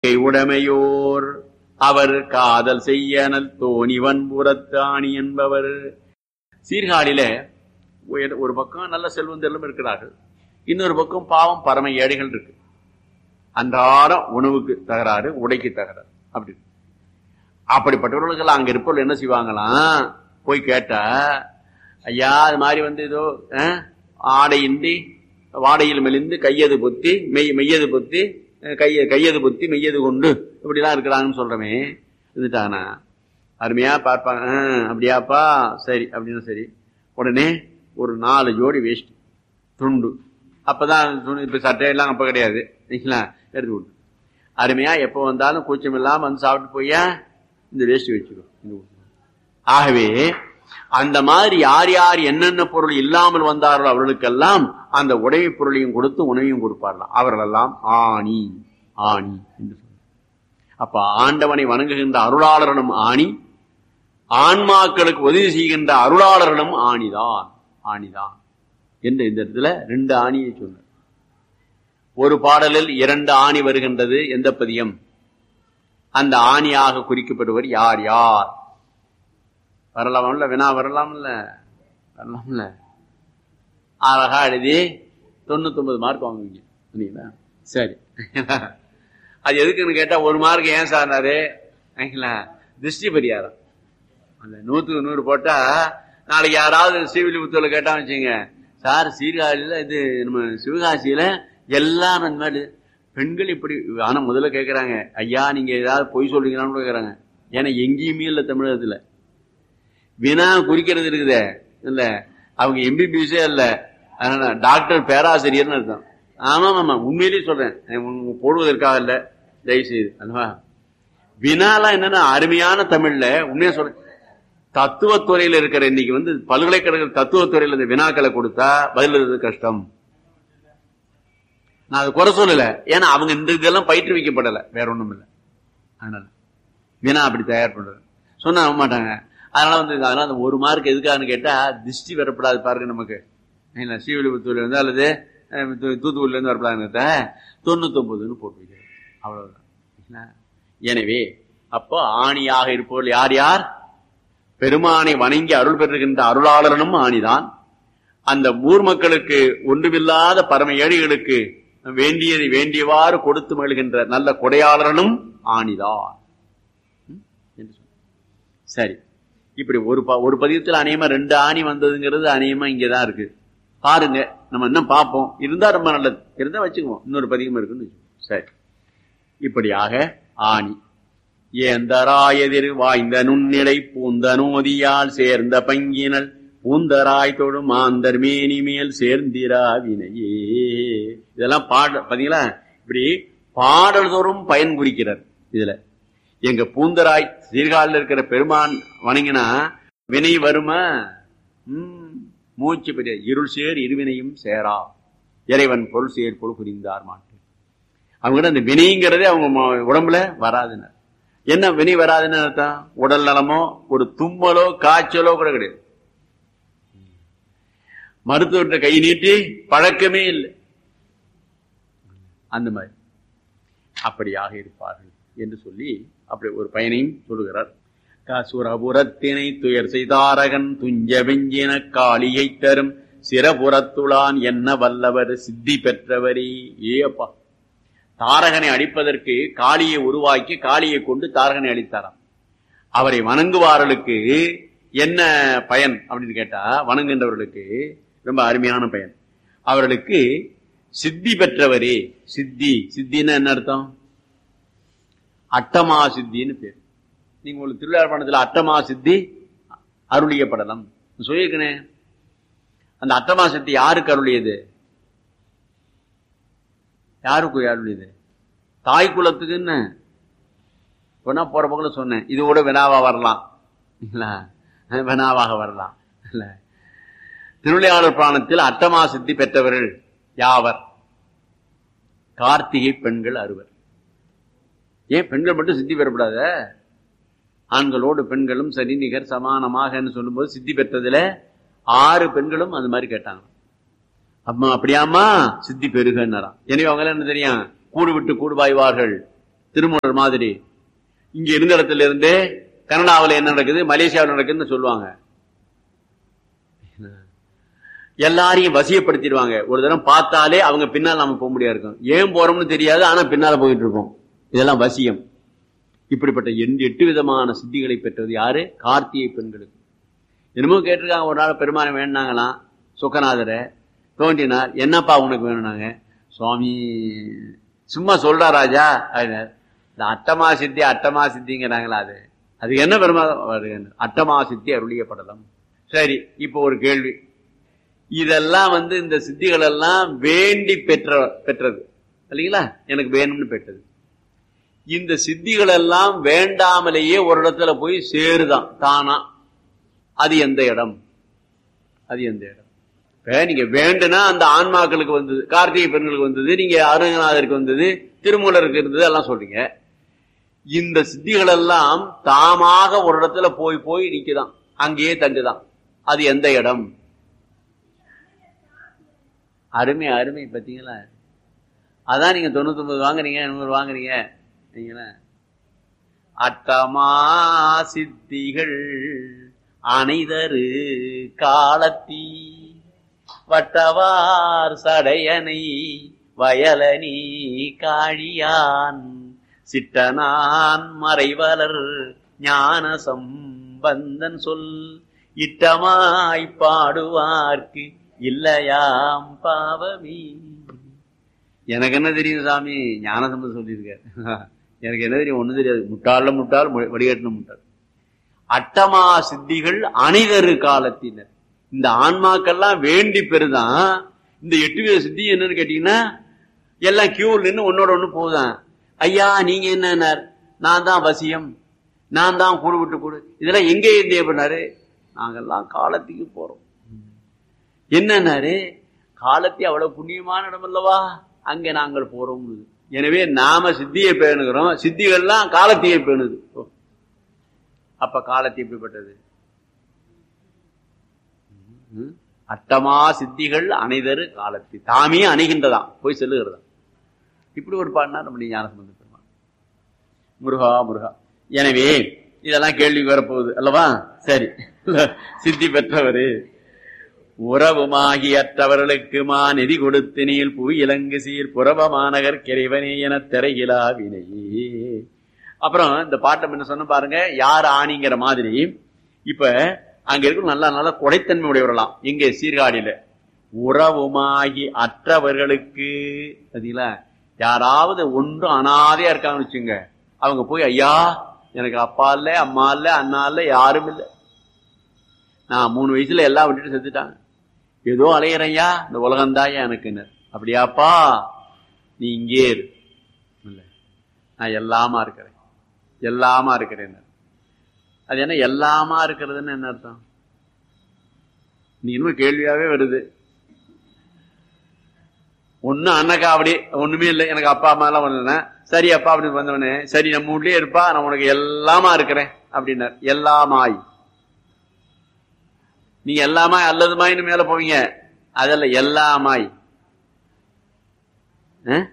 உடைமையோர் அவர் காதல் செய்யனல் தோணிவன் புறத்தாணி என்பவர் சீர்காழியில ஒரு- ஒரு பக்கம் நல்ல செல்வந்தெல்லாம் இருக்கிறார்கள் இன்னொரு பக்கம் பாவம் பரம ஏழைகள் இருக்கு அன்றாடம் உணவுக்கு தகராறு உடைக்கு தகராறு அப்படி அப்படிப்பட்டவர்களுக்கு அங்க இருப்பவர்கள் என்ன செய்வாங்களாம் போய் கேட்டா ஐயா அது மாதிரி வந்து ஏதோ அஹ், ஆடையின்றி வாடையில் மெலிந்து கையது பொத்தி மெய் மெய்யது பொத்தி அஹ், கைய கையது பொத்தி மெய்யது கொண்டு இப்படிலாம் இருக்கிறாங்கன்னு சொல்றமே இருந்துட்டாங்கண்ணா அருமையா பார்ப்பாங்க "ஆ, அப்படியாப்பா சரி அப்படின்னு சரி உடனே ஒரு நாலு ஜோடி வேஷ்டி துண்டு அப்பதான் துணி இப்ப சட்டையெல்லாம் அப்ப கிடையாது சரிங்களா எடுத்து விட்டு அருமையா எப்போ வந்தாலும் கூச்சம் இல்லாம வந்து சாப்பிட்டு போயா இந்த வேஷ்டி வச்சுக்கோ இந்த வீட்டுல. ஆகவே அந்த மாதிரி யார் யார் என்னென்ன பொருள் இல்லாமல் வந்தார்களோ அவர்களுக்கெல்லாம் அந்த உடைமை பொருளையும் கொடுத்து உணவையும் கொடுப்பார்களாம் அவர்களெல்லாம் ஆணி ஆணி என்று சொல்றார். அப்ப ஆண்டவனை வணங்குகின்ற அருளாளர்களும் ஆணி ஆன்மாக்களுக்கு உதவி செய்கின்ற அருளாளர்களும் ஆணிதான் ஆணிதான் என்று இந்த இடத்துல ரெண்டு ஆணியை சொன்னார் ஒரு பாடலில் இரண்டு ஆணி வருகின்றது எந்த பதியம் அந்த ஆணியாக குறிக்கப்படுவர் யார் யார் வரலாம்ல வினா வரலாம்ல வரலாம்ல அழகா எழுதி தொண்ணூத்தொன்பது மார்க் வாங்குவீங்க சரிங்களா சரி அது எதுக்குன்னு கேட்டா ஒரு மார்க் ஏன் சார்னாரு சரிங்களா திருஷ்டி பரிகாரம் அந்த நூத்துக்கு நூறு போட்டா நாளைக்கு யாராவது ஸ்ரீவில்லிபுத்தூர்ல கேட்டா வச்சுங்க சார் சீர்காழியில இது நம்ம சிவகாசியில எல்லாம் அந்த மாதிரி பெண்கள் இப்படி ஆனா முதல்ல கேக்குறாங்க ஐயா நீங்க ஏதாவது பொய் சொல்றீங்களான்னு கேக்குறாங்க ஏன்னா எங்கேயுமே இல்ல தமிழகத்துல வினா குறிக்கிறது இருக்குதே இல்ல அவங்க எம்பிபிஎஸ்ஸே இல்ல அதனால டாக்டர் பேராசிரியர்னு அர்த்தம் ஆமா ஆமா உண்மையிலேயே சொல்றேன் உங்க போடுவதற்காக இல்ல தயவு செய்து அல்லவா வினாலாம் என்னன்னா அருமையான தமிழ்ல உண்மையா சொல்றேன் தத்துவத்துறையில இருக்கிற இன்னைக்கு வந்து பல்கலைக்கழக தத்துவத்துறையில இந்த வினாக்களை கொடுத்தா பதில் எழுதுறது கஷ்டம் நான் அதை குறை சொல்லல ஏன்னா அவங்க இந்த இதெல்லாம் பயிற்றுவிக்கப்படல வேற ஒண்ணும் இல்லை அதனால வினா அப்படி தயார் பண்றது சொன்னா நம்ப மாட்டாங்க அதனால வந்து அதனால அந்த ஒரு மார்க் எதுக்காகன்னு கேட்டா திருஷ்டி வரப்படாது பாருங்க நமக்கு இல்ல ஸ்ரீவில்லிபுத்தூர்ல இருந்து அல்லது அஹ், தூ- தூத்துக்குடியில இருந்து வரப்படாதுன்னு தொண்ணூத்தொன்பதுன்னு போட்டு வைக்கிறது அவ்வளவுதான் சரிங்களா? எனவே அப்போ ஆணியாக இருப்பவர்கள் யார் யார் பெருமானை வணங்கி அருள் பெறுகின்ற அருளாளரனும் ஆணிதான் அந்த ஊர் மக்களுக்கு ஒன்றுமில்லாத பரம ஏழைகளுக்கு வேண்டியதை வேண்டியவாறு கொடுத்து மகிழ்கின்ற நல்ல கொடையாளரனும் ஆணிதான் ம்? என்று சொன்னார். சரி இப்படி ஒரு ப- ஒரு பதியத்தில் அநேகமா ரெண்டு ஆணி வந்ததுங்கிறது அநேகமா இங்கதான் இருக்கு பாருங்க நம்ம இன்னும் பார்ப்போம் இருந்தா ரொம்ப நல்லது இருந்தா வச்சுக்குவோம் இன்னொரு பதிகம் இருக்குன்னு வச்சுக்குவோம். சரி இப்படியாக ஆணி ஏந்தராயதிர் வாய்ந்த நுண்ணிலை பூந்த நோதியால் சேர்ந்த பங்கினல் பூந்தராய் தொழும் மாந்தர் மேனி மேல் சேர்ந்திரா வினையே இதெல்லாம் பாட பாத்தீங்களா இப்படி பாடல் தோறும் பயன் குறிக்கிறார் இதுல எங்க பூந்தராய் சீர்காழில் இருக்கிற பெருமான் வணங்கினா வினை வருமா ம், மூச்சு பெரிய இருள் சேர் இருவினையும் சேரா இறைவன் பொருள் சேர் பொருள் புரிந்தார் மாட்டு அவங்க அந்த வினைங்கிறதே அவங்க ம- உடம்புல வராதுன்னு என்ன வினை வராதுன்னு அர்த்தம் உடல் நலமோ ஒரு தும்மலோ காய்ச்சலோ கூட கிடையாது மருத்துவர்கிட்ட கை நீட்டி பழக்கமே இல்லை அந்த மாதிரி அப்படியாக இருப்பார்கள் என்று சொல்லி அப்படி ஒரு பயனையும் சொல்லுகிறார் காசுரபுரத்தினை துயர் செய்தாரகன் துஞ்ச வெஞ்சின காளியை தரும் சிரபுரத்துளான் என்ன வல்லவர் சித்தி பெற்றவரே ஏ அப்பா தாரகனை அடிப்பதற்கு காளியை உருவாக்கி காளியை கொண்டு தாரகனை அடித்தாராம் அவரை வணங்குவார்களுக்கு என்ன பயன் அப்படின்னு கேட்டா வணங்குகின்றவர்களுக்கு ரொம்ப அருமையான பயன் அவர்களுக்கு சித்தி பெற்றவரே சித்தி சித்தின்னா என்ன அர்த்தம் அட்டமா சித்தின்னு பேர் நீங்க உங்களுக்கு திருவிழாப்பணத்துல அட்டமா சித்தி அருளிய படலம் சொல்லியிருக்கனே அந்த அட்டமா சித்தி யாருக்கு அருளியது யாருக்கு அருளியது தாய் குலத்துக்குன்னு பொண்ணா போற பக்கம் சொன்னேன் இது கூட வினாவா வரலாம் இல்ல வினாவாக வரலாம் இல்ல திருவிளையாடல் புராணத்தில் அட்டமா சித்தி பெற்றவர்கள் யாவர் கார்த்திகை பெண்கள் அறுவர் ஏன் பெண்கள் மட்டும் சித்தி பெறப்படாத ஆண்களோடு பெண்களும் சரி நிகர் சமானமாக சொல்லும்போது சித்தி பெற்றதுல ஆறு பெண்களும் அந்த மாதிரி கேட்டாங்க அம்மா அப்படியாம்மா சித்தி பெருகன்னாராம் எனவே அவங்க என்ன தெரியும் கூடு விட்டு கூடு பாய்வார்கள் திருமூலர் மாதிரி இங்க இருந்த இடத்துல இருந்தே கனடாவில் என்ன நடக்குது மலேசியாவில் நடக்குதுன்னு சொல்லுவாங்க எல்லாரையும் வசியப்படுத்திடுவாங்க ஒரு தரம் பார்த்தாலே அவங்க பின்னால் நம்ம போக முடியாது இருக்கும் ஏன் போறோம்னு தெரியாது ஆனா பின்னால போயிட்டு இருப்போம் இதெல்லாம் வசியம் இப்படிப்பட்ட எண்டு எட்டு விதமான சித்திகளை பெற்றது யாரு கார்த்திகை பெண்களுக்கு என்னமோ கேட்டிருக்காங்க ஒரு நாள் பெருமானை வேணாங்களாம் சுக்கநாதரை தோன்றினார் என்னப்பா உனக்கு வேணும்னாங்க சுவாமி சும்மா சொல்றா ராஜா அப்படின்னார். இந்த அட்டமா சித்தி அட்டமா சித்திங்கிறாங்களா அது அது என்ன பெருமா அட்டமா சித்தி அருளிய படலம் சரி இப்போ ஒரு கேள்வி இதெல்லாம் வந்து இந்த சித்திகள் எல்லாம் வேண்டி பெற்ற பெற்றது இல்லைங்களா எனக்கு வேணும்னு பெற்றது இந்த சித்திகள் எல்லாம் வேண்டாமலேயே ஒரு இடத்துல போய் சேருதான் தானா அது எந்த இடம் அது எந்த இடம் இப்ப நீங்க வேண்டுனா அந்த ஆன்மாக்களுக்கு வந்தது கார்த்திகை பெண்களுக்கு வந்தது நீங்க அருணநாதருக்கு வந்தது திருமூலருக்கு இருந்தது எல்லாம் சொல்றீங்க இந்த சித்திகள் எல்லாம் தாமாக ஒரு இடத்துல போய் போய் நிக்குதான் அங்கேயே தங்குதான் அது எந்த இடம் அருமை அருமை பார்த்தீங்களா அதான் நீங்க தொண்ணூத்தி ஒன்பது வாங்குறீங்க நூறு வாங்குறீங்க நீங்களா அட்டமா சித்திகள் அனைதரு காலத்தி வட்டவார் சடையனை வயலனி காழியான் சிட்டனான் மறைவலர் ஞான சம்பந்தன் சொல் இட்டமாய் பாடுவார்க்கு இல்லையாம் பாவமி எனக்கு என்ன தெரியும் சாமி ஞானசம்பந்தம் சொல்லியிருக்காரு எனக்கு என்ன தெரியும் ஒண்ணும் தெரியாது முட்டாள முட்டாள் வடிகட்டின முட்டாள் அட்டமா சித்திகள் அனைதரு காலத்தினர் இந்த ஆன்மாக்கெல்லாம் வேண்டி பெறுதான் இந்த எட்டு வித சித்தி என்னன்னு கேட்டீங்கன்னா எல்லாம் கியூர் நின்று ஒன்னோட ஒண்ணு போகுதான் ஐயா நீங்க என்னன்னார் நான் தான் வசியம் நான் தான் கூடு விட்டு கூடு இதெல்லாம் எங்க இருந்தே பண்ணாரு நாங்கெல்லாம் காலத்துக்கு போறோம் என்னன்னாரு காலத்தை அவ்வளவு புண்ணியமான இடம் அல்லவா அங்க நாங்கள் போறோம் எனவே நாம சித்தியை பேணுகிறோம் சித்திகள்லாம் காலத்தையே பேணுது ஓ. அப்ப காலத்தை எப்படிப்பட்டது ம். அட்டமா சித்திகள் அனைதரு காலத்தை தாமே அணைகின்றதாம் போய் செல்லுகிறதாம் இப்படி ஒரு பாடினா நம்முடைய ஞானசம்பந்த பெருமான் முருகா முருகா எனவே இதெல்லாம் கேள்வி வரப்போகுது அல்லவா சரி சித்தி பெற்றவரு உறவுமாகி அற்றவர்களுக்கு மா நெறி கொடுத்து நீல் புவி இலங்கு சீர் புறவ மாநகர் கிரைவனே என திரையிலா வினையே அப்புறம் இந்த பாட்டம் என்ன சொன்ன பாருங்க யார் ஆணிங்கிற மாதிரி இப்ப அங்க இருக்கும் நல்ல நல்ல கொடைத்தன்மை உடையவர்களாம் எங்க சீர்காழியில உறவுமாகி அற்றவர்களுக்கு பாத்தீங்களா யாராவது ஒன்றும் அனாதையா இருக்காங்கன்னு வச்சுங்க அவங்க போய் ஐயா எனக்கு அப்பா இல்ல அம்மா இல்ல அண்ணா இல்ல யாரும் இல்ல நான் மூணு வயசுல எல்லாம் விட்டுட்டு செத்துட்டாங்க ஏதோ அலையிறையா இந்த உலகந்தாயா எனக்கு அப்படியாப்பா நீ இங்கே இரு இல்ல நான் எல்லாமா இருக்கிறேன் எல்லாமா இருக்கிறேன் அது என்ன எல்லாமா இருக்கிறதுன்னு என்ன அர்த்தம் நீ இன்னும் கேள்வியாவே வருது ஒண்ணு அண்ணக்கா அப்படி ஒண்ணுமே இல்லை எனக்கு அப்பா அம்மா எல்லாம் வரலன்னா சரி அப்பா அப்படி வந்தவனே சரி நம்ம வீட்லயே இருப்பா நான் உனக்கு எல்லாமா இருக்கிறேன் அப்படின்னார் எல்லாமாய் நீங்க எல்லாமாய் அல்லதுமாயின்னு மேல போவீங்க அதல்ல எல்லாமாய் அஹ்?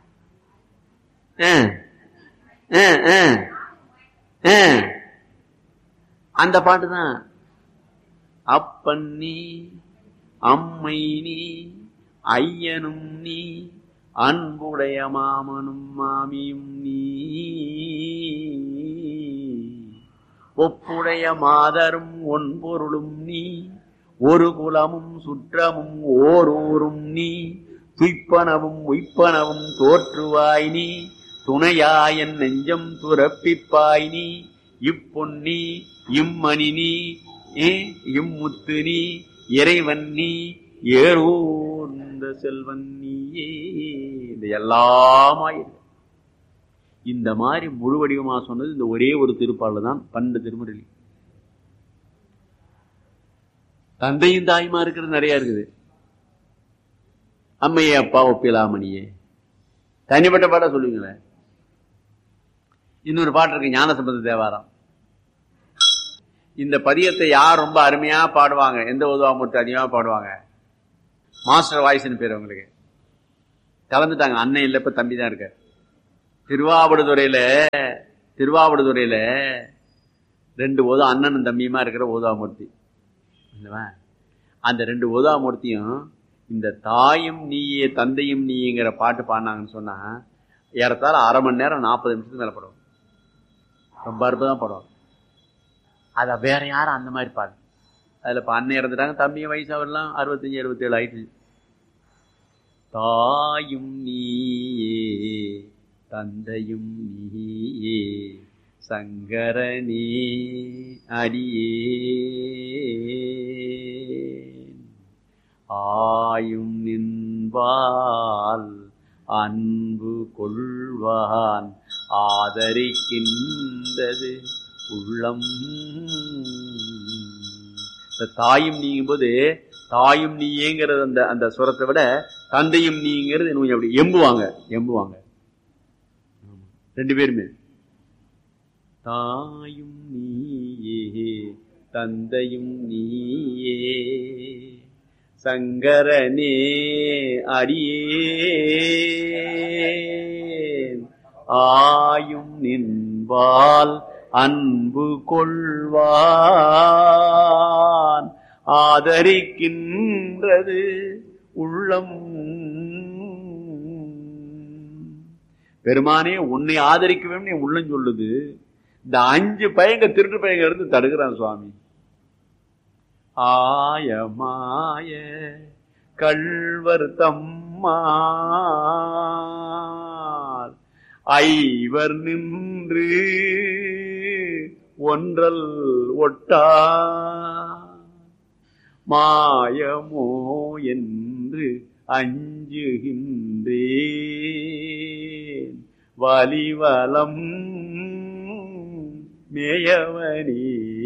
அஹ். அஹ், அஹ். அஹ். அந்த பாட்டு தான் அப்பன் நீ அம்மை நீ ஐயனும் நீ அன்புடைய மாமனும் மாமியும் நீ ஒப்புடைய மாதரும் ஒன்பொருளும் நீ ஒரு குலமும் சுற்றமும் ஓரூரும் நீ துய்ப்பனவும் உய்ப்பனவும் தோற்றுவாய் நீ துணையாயன் நெஞ்சம் துரப்பிப்பாய் நீ இப்பொன்னி இம்மணி நீ ஏ இம்முத்து நீ இறைவன் நீ ஏறூர்ந்த செல்வன் நீயே இந்த எல்லாமாயிரு இந்த மாதிரி முழு வடிவமா சொன்னது இந்த ஒரே ஒரு திருப்பாளர் தான் பன்னெண்டு திருமுறையில் தந்தையும் தாயுமா இருக்கிறது நிறைய இருக்குது அம்மையே அப்பா ஒப்பிலாமணியே தனிப்பட்ட பாட்டா சொல்லுங்களேன் இன்னொரு பாட்டு இருக்கு ஞானசம்பந்த தேவாரம் இந்த பதியத்தை யார் ரொம்ப அருமையா பாடுவாங்க எந்த உதவா மட்டும் அதிகமா பாடுவாங்க மாஸ்டர் வாய்ஸ்னு பேர் உங்களுக்கு கலந்துட்டாங்க அண்ணன் இல்ல இப்ப தம்பி தான் இருக்காரு திருவாவடுதுறையில திருவாவடுதுறையில ரெண்டு ஓதா அண்ணனும் தம்பியுமா இருக்கிற ஓதாமூர்த்தி இல்லவா? அந்த ரெண்டு ஓதாமூர்த்தியும் இந்த தாயும் நீயே தந்தையும் நீங்கிற பாட்டு பாடினாங்கன்னு சொன்னா ஏறத்தாழ அரை மணி நேரம் நாற்பது நிமிஷத்துக்கு மேல படம் ரொம்ப அற்புதம் படம் அத வேற யாரும் அந்த மாதிரி பாடு அதுல இப்ப அண்ணன் இறந்துட்டாங்க தம்பியும் வயசு அவர்லாம் அறுபத்தஞ்சு அறுபத்தேழு ஆயிடுச்சு தாயும் நீயே தந்தையும் நீயே சங்கரனே அடியே ஆயும் நின்பால் அன்பு கொள்வான் ஆதரிக்கின்றது உள்ளம் இந்த தாயும் நீங்கும் போது தாயும் நீங்கிறது அந்த அந்த சுரத்தை விட தந்தையும் நீங்கிறது இன்னும் கொஞ்சம் அப்படி எம்புவாங்க எம்புவாங்க ஆமா. ரெண்டு பேருமே தாயும் நீயே தந்தையும் நீயே சங்கரனே அடியேன் ஆயும் நின்பால் அன்பு கொள்வான் ஆதரிக்கின்றது உள்ளம் பெருமானே உன்னை ஆதரிக்க வேண்டும் என் உள்ளம் சொல்லுது இந்த அஞ்சு பையங்க திருட்டு பையங்க இருந்து தடுக்கிறான் சுவாமி ஆயமாய கள்வர் தம்மார் ஐவர் நின்று ஒன்றல் ஒட்டா மாயமோ என்று அஞ்சுகின்றேன் வலிவலம் மேயவனே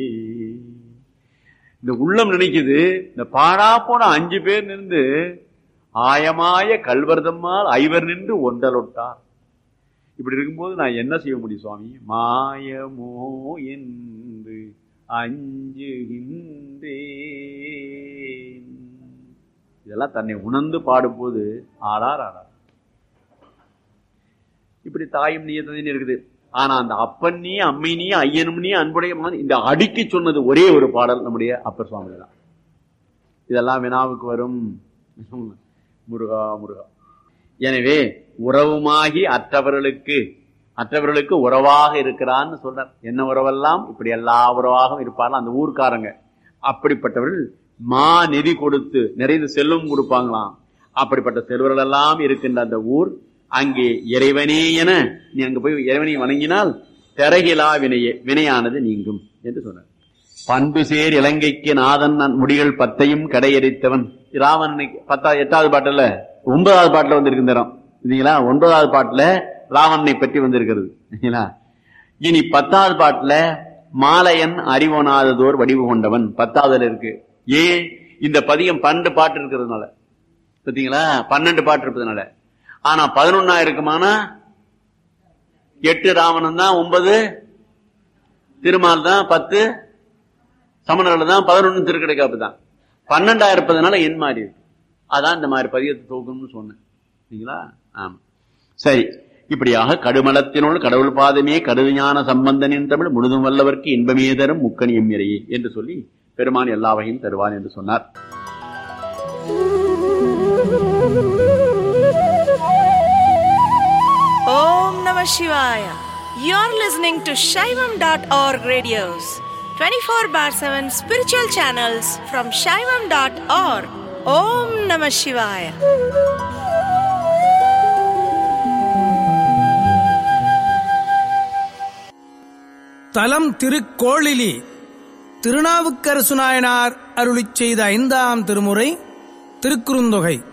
இந்த உள்ளம் நினைக்குது இந்த பாடா போன அஞ்சு பேர் நின்று ஆயமாய கல்வர்தம்மால் ஐவர் நின்று ஒன்றலொட்டார் இப்படி இருக்கும்போது நான் என்ன செய்ய முடியும் சுவாமி மாயமோ என்று அஞ்சுகின்றேன் இதெல்லாம் தன்னை உணர்ந்து பாடும்போது ஆடார் ஆடார் இப்படி தாயும் நீயத்ததின்னு இருக்குது ஆனா அந்த அப்பன் நீ அம்மை நீ ஐயனும் நீ அன்புடைய மகன் இந்த அடிக்கு சொன்னது ஒரே ஒரு பாடல் நம்முடைய அப்பர் சுவாமி தான் இதெல்லாம் வினாவுக்கு வரும் முருகா முருகா எனவே உறவுமாகி அற்றவர்களுக்கு அற்றவர்களுக்கு உறவாக இருக்கிறான்னு சொல்றார் என்ன உறவெல்லாம் இப்படி எல்லா உறவாகவும் இருப்பார்கள் அந்த ஊர்க்காரங்க அப்படிப்பட்டவர்கள் மா நிதி கொடுத்து நிறைய செல்வம் கொடுப்பாங்களாம் அப்படிப்பட்ட செல்வர்கள் எல்லாம் இருக்கின்ற அந்த ஊர் அங்கே இறைவனே என நீ அங்க போய் இறைவனை வணங்கினால் திறகிலா வினையே வினையானது நீங்கும் என்று சொன்னார் பண்பு சேர் இலங்கைக்கு நாதன் நன் முடிகள் பத்தையும் கடையெறித்தவன் ராவணனை பத்தா எட்டாவது பாட்டுல ஒன்பதாவது பாட்டுல வந்திருக்கு இந்த இடம் இல்லைங்களா ஒன்பதாவது பாட்டுல ராவணனை பற்றி வந்திருக்கிறது இல்லைங்களா இனி பத்தாவது பாட்டுல மாலையன் அறிவனாததோர் வடிவு கொண்டவன் பத்தாவதுல இருக்கு ஏன் இந்த பதியம் பன்னெண்டு பாட்டு இருக்கிறதுனால பார்த்தீங்களா பன்னெண்டு பாட்டு இருப்பதுனால ஆனா பதினொன்னா இருக்குமானா எட்டு ராவணன் தான் ஒன்பது திருமால் தான் பத்து சமணர்கள் தான் பதினொன்னு திருக்கடைக்காப்பு தான் பன்னெண்டா இருப்பதனால என் மாதிரி இருக்கு அதான் இந்த மாதிரி பதியத்தை தூக்கணும்னு சொன்னேன் சரிங்களா ஆமா சரி இப்படியாக கடுமலத்தினுள் கடவுள் பாதமே கடுஞான சம்பந்தனின் தமிழ் முழுதும் வல்லவர்க்கு இன்பமே தரும் முக்கணியம் இறையே என்று சொல்லி பெருமான் எல்லா வகையும் தருவான் என்று சொன்னார் Om Namah Shivaya. You're listening to Shaivam.org radios, 24 bar 7 spiritual channels from Shaivam.org. Om Namah Shivaya. தலம் திருக்கோளிலி திருநாவுக்கரசு நாயனார் அருளிச் செய்த ஐந்தாம் திருமுறை திருக்குறுந்தொகை